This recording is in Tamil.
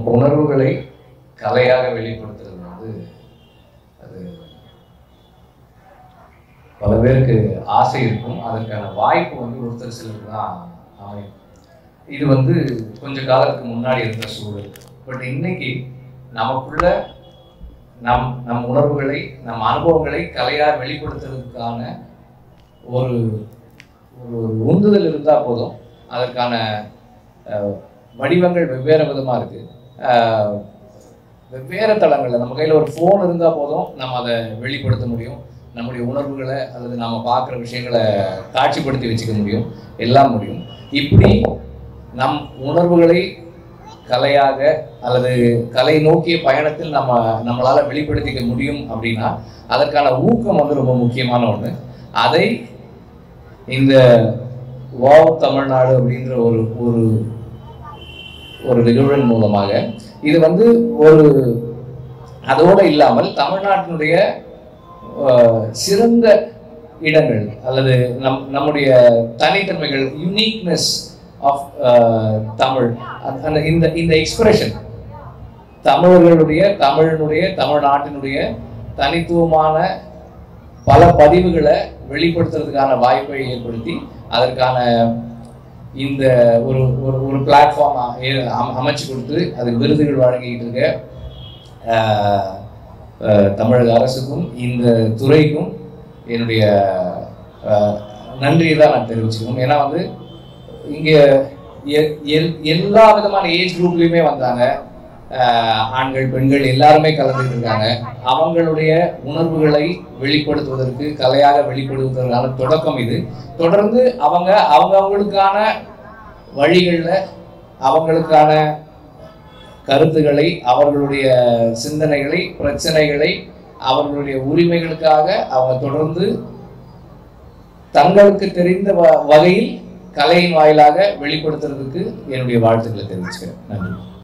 உணர்வுகளை கலையாக வெளிப்படுத்துறது வந்து அது பல பேருக்கு ஆசை இருக்கும் அதற்கான வாய்ப்பு வந்து ஒருத்தர் சிலருக்கு தான் அமையும் இது வந்து கொஞ்ச காலத்துக்கு முன்னாடி இருந்த சூழல் பட் இன்னைக்கு நமக்குள்ள நம் நம் உணர்வுகளை நம் அனுபவங்களை கலையாக வெளிப்படுத்துறதுக்கான ஒரு ஒரு உந்துதல் இருந்தால் போதும் அதற்கான அஹ், வடிவங்கள் வெவ்வேறு விதமாக இருக்கு அஹ், வெவ்வேறு தளங்களில் நம்ம கையில் ஒரு ஃபோன் இருந்தால் போதும் நம்ம அதை வெளிப்படுத்த முடியும் நம்முடைய உணர்வுகளை அல்லது நம்ம பார்க்குற விஷயங்களை காட்சிப்படுத்தி வச்சுக்க முடியும் எல்லாம் முடியும் இப்படி நம் உணர்வுகளை கலையாக அல்லது கலை நோக்கிய பயணத்தில் நம்ம நம்மளால வெளிப்படுத்திக்க முடியும் அப்படின்னா அதற்கான ஊக்கம் வந்து ரொம்ப முக்கியமான ஒன்று அதை இந்த வாவ் தமிழ்நாடு அப்படின்ற ஒரு ஒரு ஒரு நிகழ்வின் மூலமாக இது வந்து ஒரு அதோடு இல்லாமல் தமிழ்நாட்டினுடைய அஹ், சிறந்த இடங்கள் அல்லது நம் நம்முடைய தனித்தன்மைகள் யுனிக்னஸ் ஆஃப் தமிழ் அந்த- அந்த இந்த இந்த எக்ஸ்பிரஷன் தமிழர்களுடைய தமிழனுடைய தமிழ்நாட்டினுடைய தனித்துவமான பல பதிவுகளை வெளிப்படுத்துறதுக்கான வாய்ப்பை ஏற்படுத்தி அதற்கான இந்த ஒரு ஒரு ஒரு பிளாட்ஃபார்ம் அமைச்சு கொடுத்து அதுக்கு விருதுகள் வழங்கிட்டு இருக்க ஆஹ், ஆஹ், தமிழக அரசுக்கும் இந்த துறைக்கும் என்னுடைய ஆஹ், நன்றியை தான் நான் தெரிவிச்சுக்கணும் ஏன்னா வந்து இங்கே எ- எல்- எல்லா விதமான ஏஜ் குரூப்லேயுமே வந்தாங்க ஆஹ், ஆண்கள் பெண்கள் எல்லாருமே கலந்துட்டு இருக்காங்க அவங்களுடைய உணர்வுகளை வெளிப்படுத்துவதற்கு கலையாக வெளிப்படுத்துவதற்கான தொடக்கம் இது தொடர்ந்து அவங்க அவங்கவங்களுக்கான வழிகளில் அவங்களுக்கான கருத்துக்களை அவர்களுடைய சிந்தனைகளை பிரச்சனைகளை அவர்களுடைய உரிமைகளுக்காக அவங்க தொடர்ந்து தங்களுக்கு தெரிந்த வ- வகையில் கலையின் வாயிலாக வெளிப்படுத்துறதுக்கு என்னுடைய வாழ்த்துக்களை தெரிவிச்சுக்கிறேன் நன்றி